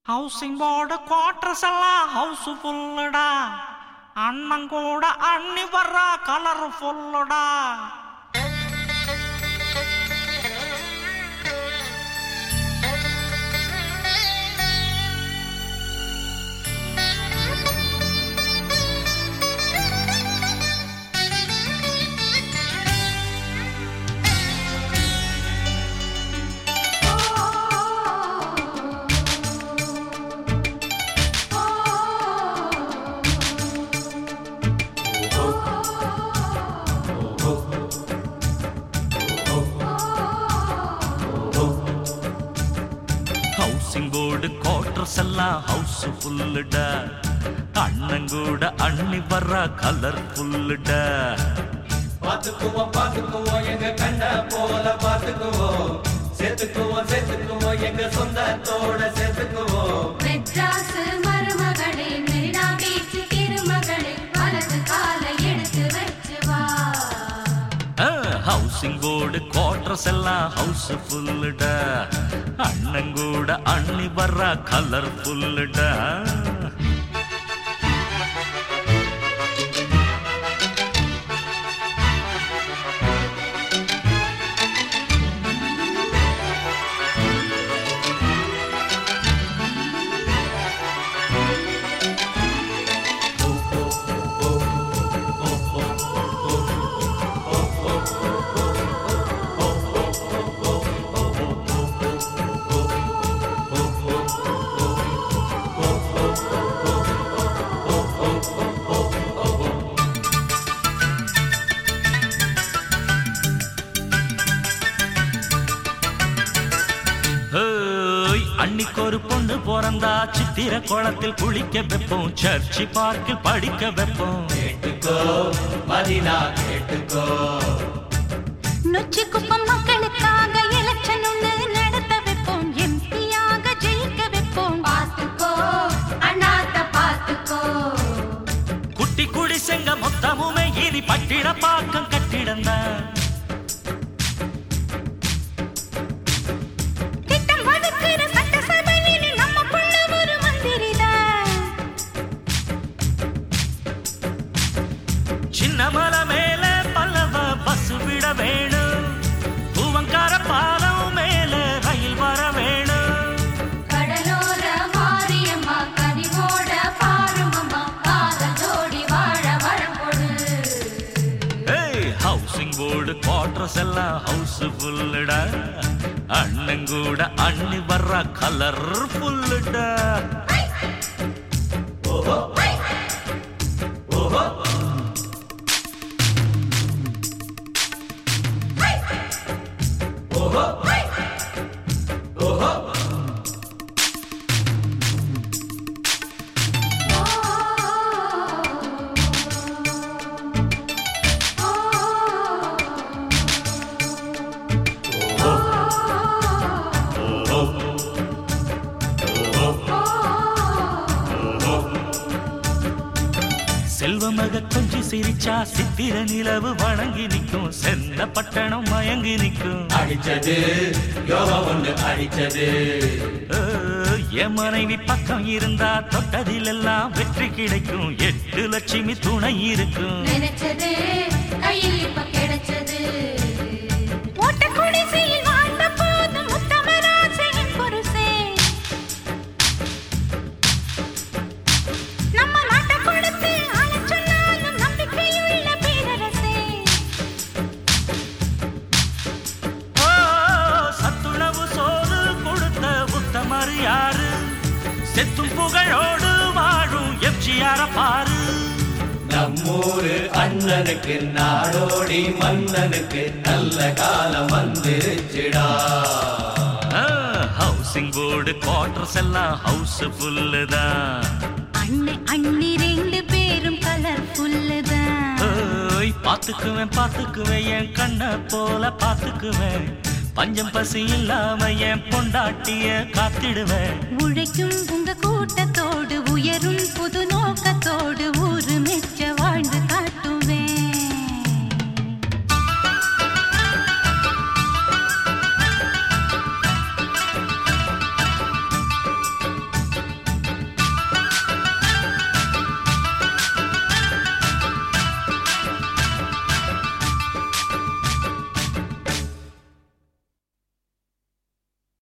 housing board quarters எல்லாம் house ஃபுல்லுடா அண்ணன் கூட அண்ணி வர்றா கலர் ஃபுல்லுடா ஹவுசிங் போர்டு குவார்டர்ஸ் எல்லாம் ஹவுஸ் ஃபுல்லுடா அண்ணன் கூட அண்ணி வர்றா கலர் ஃபுல்லுடா பாத்துக்குவோம் பாத்துக்குவோம் எங்க கண்ட போல பாத்துக்குவோம் சேர்த்துக்குவோம் சேர்த்துக்குவோம் எங்க சொந்தத்தோட சேர்த்துக்குவோம் மெட்ராஸ் மருமகளே மெரினா பீச் திருமகளே வலது காலை எடுத்து வச்சு வா ஹவுசிங் போர்டு குவார்டர்ஸ் எல்லாம் ஹவுஸ் ஃபுல்லுடா அண்ணன் கூட அண்ணி வர்றா கலர் ஃபுல்லுடா ஏய், அன்னிக்கு ஒரு பொண்ணு பிறந்தா சித்திர குளத்தில் குளிக்க வைப்போம் சர்ச்சி பார்க்கில் படிக்க வைப்போம் கேட்டுக்கோ மதினா கேட்டுக்கோ நொச்சி குப்பம் மக்களுக்காக எலெக்ஷன் ஒண்ணு நடத்த வைப்போம் எம்பியாக ஜெயிக்க வைப்போம் பாத்துக்கோ அண்ணாத்த பாத்துக்கோ குட்டி குடி செங்க மொத்தமுமே இனி பட்டிட பாக்கம் கட்டிடந்தான் திட்டம் வகுக்கிற சட்டசபையில் நம்ம புள்ள ஒரு மந்திரிதான் சின்ன மலை மேல பல்லவ பஸ் விட வேணும் பூவங்கார பாலம் மேல ரயில் வர வேணும் கடலோர மாரியம்மா கனிவோட பாருமம்மா காதல் ஜோடி வாழ வரம் கொடு ஏய் ஹவுசிங் போர்டு குவார்டர்ஸ் எல்லாம் ஹவுஸ் ஃபுல்லுடா அண்ணன் கூட அண்ணி வர்ற கலர் ஃபுல்லுடா செல்வமக கொஞ்சி சிரிச்சா சித்திர நிலவு வணங்கி நிற்கும் சென்ன பட்டணம் மயங்கி நிற்கும் அடிச்சது யோகம் ஒண்ணு அடிச்சது ஏய், என் மனைவி பக்கம் இருந்தா தொட்டதிலெல்லாம் வெற்றி கிடைக்கும் எட்டு லட்சுமி துணை இருக்கும் நினைச்சது கையில் இப்ப கிடைச்சது ஓட்ட குடிசையில் வாழ்ந்த போதும் உத்தமராஜையின் புருஷே நம்ம நாட்டை கொடுத்து ஆளச் சொன்னாலும் நம்பிக்கையுள்ள பேரரசே ஓ, சத்துணவு சோறு கொடுத்த உத்தமர் யாரு செத்தும் புகழோடு வாழும் எம்ஜிஆர பாரு நம்மூரு அண்ணனுக்கு நாடோடி மன்னனுக்கு நல்ல காலம் வந்துருச்சுடா ஹவுசிங் போர்டு குவார்டர்ஸ் எல்லாம் ஹவுஸ் ஃபுல்லு தான் அண்ணே அண்ணி ரெண்டு பேரும் கலர்ஃபுல்லு தான் ஏய், பாத்துக்குவேன் பாத்துக்குவேன் என் கண்ண போல பாத்துக்குவேன் பஞ்சம் பசி இல்லாம என் பொண்டாட்டிய காத்திடுவேன் உழைக்கும் உங்க கூட்டத்தை